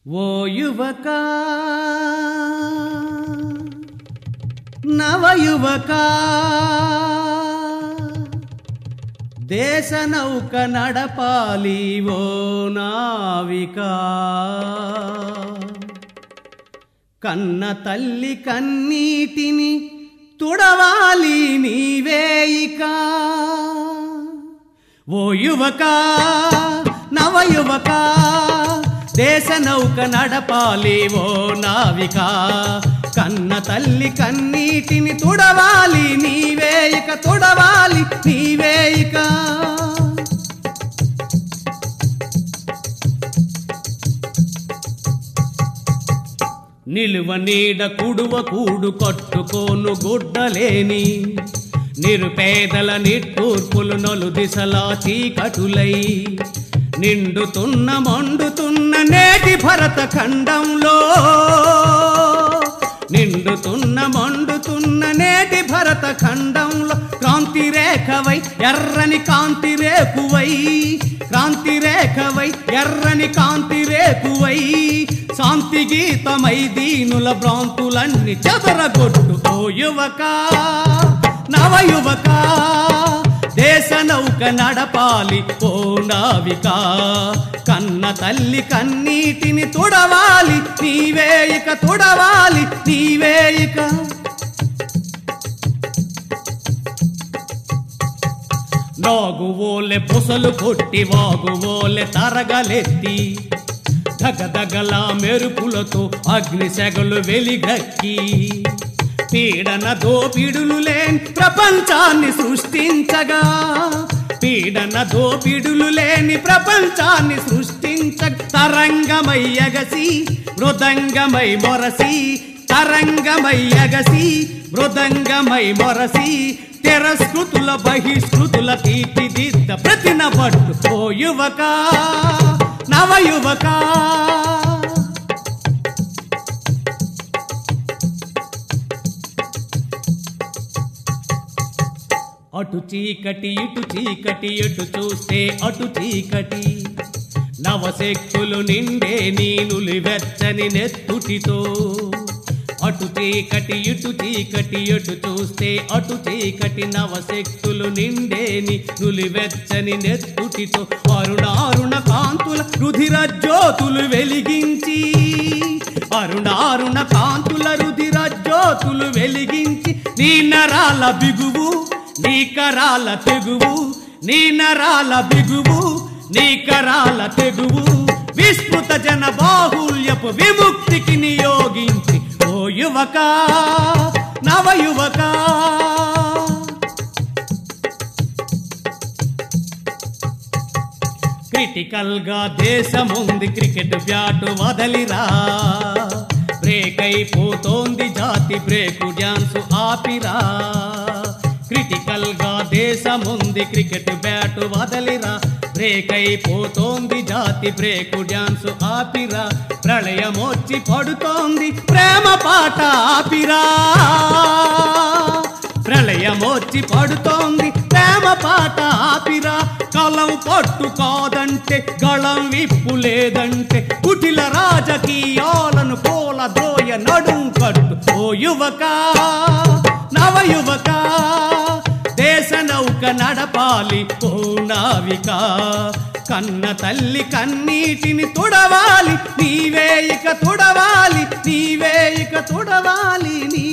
ఓ యువక నవయువక దేశ నౌక నడపాలి ఓ నావిక కన్న తల్లి కన్నీటిని తుడవాలి నీవేయిక ఓ యువక నవయువక దేశ నౌక నడపాలి ఓ నావిక కన్న తల్లి కన్నీటిని తుడవాలి నీవేయిక తుడవాలి నీవేయిక నిలువ నీడ కుడువ కూడు కట్టుకోను గుడ్డలేని నిరుపేదల నిట్టూర్పులు నలు దిశలా చీకటులై నిండుతున్న మండుతున్న నేటి భరత ఖండంలో నిండుతున్న మండుతున్న నేటి భరత ఖండంలో క్రాంతి రేఖవై ఎర్రని కాంతి రేకువై క్రాంతి రేఖవై ఎర్రని కాంతి రేకువై శాంతి గీతమై దీనుల భ్రాంతులన్నీ చెదరగొట్టు ఓ యువక నవయువక దేశ నౌక నడపాలి ఓ నావిక కన్న తల్లి కన్నీటిని తుడవాలి నీవేయిక తుడవాలి నీవేయిక నాగువోలె పొసలు కొట్టి వాగువోలె తరగలెత్తి దగదగల మెరుపులతో అగ్ని సెగలు వెలిగక్కి పీడన దోపిడులు లేని ప్రపంచాన్ని సృష్టించగా పీడన దోపిడులు లేని ప్రపంచాన్ని సృష్టించగ తరంగమై ఎగసి మృదంగమై మొరసి తరంగమై ఎగసి మృదంగమై మొరసి తిరస్కృతుల బహిష్కృతుల తీర్చిదిద్ద ప్రతిన పట్టు ఓ యువక నవయువక అటు చీకటి ఇటు చీకటి ఎటు చూస్తే అటు చీకటి నవశక్తులు నిండే నీనులి వెచ్చని నెత్తుటితో అటు చీకటి ఇటు చీకటి ఎటు చూస్తే అటు చీకటి నవశక్తులు నిండేని నులివెచ్చని నెత్తుటితో అరుణారుణ కాంతుల రుధిర జ్యోతులు వెలిగించి అరుణారుణ కాంతుల రుధిర జ్యోతులు వెలిగించి నీ నరాల బిగువు నీ కరాల తెగువు నీ నరాల బిగువు నీ కరాల తెగువు విస్తృత జన బాహుల్యపు విముక్తికి నియోగించి ఓ యువక నవయువక క్రిటికల్ గా దేశముంది క్రికెట్ బ్యాట్ వదలిరా బ్రేక్ అయిపోతోంది జాతి బ్రేకు డ్యాన్స్ ఆపిరా క్రిటికల్ గా దేశముంది క్రికెట్ బ్యాట్ వదలిరా బ్రేక్ అయిపోతోంది జాతి బ్రేకు డ్యాన్స్ ఆపిరా ప్రళయమొచ్చి పడుతోంది ప్రేమ పాట ఆపిరా ప్రళయమొచ్చి పడుతోంది ప్రేమ పాట ఆపిరా కలం పట్టు కాదంటే గళం విప్పు లేదంటే కుటిల రాజకీయాలను పోల దోయ నడుం కట్టు ఓ యువక నవయువక దేశ నౌక నడపాలి ఓ నావిక కన్న తల్లి కన్నీటిని తుడవాలి నీవే ఇక తుడవాలి నీవే ఇక తుడవాలి నీ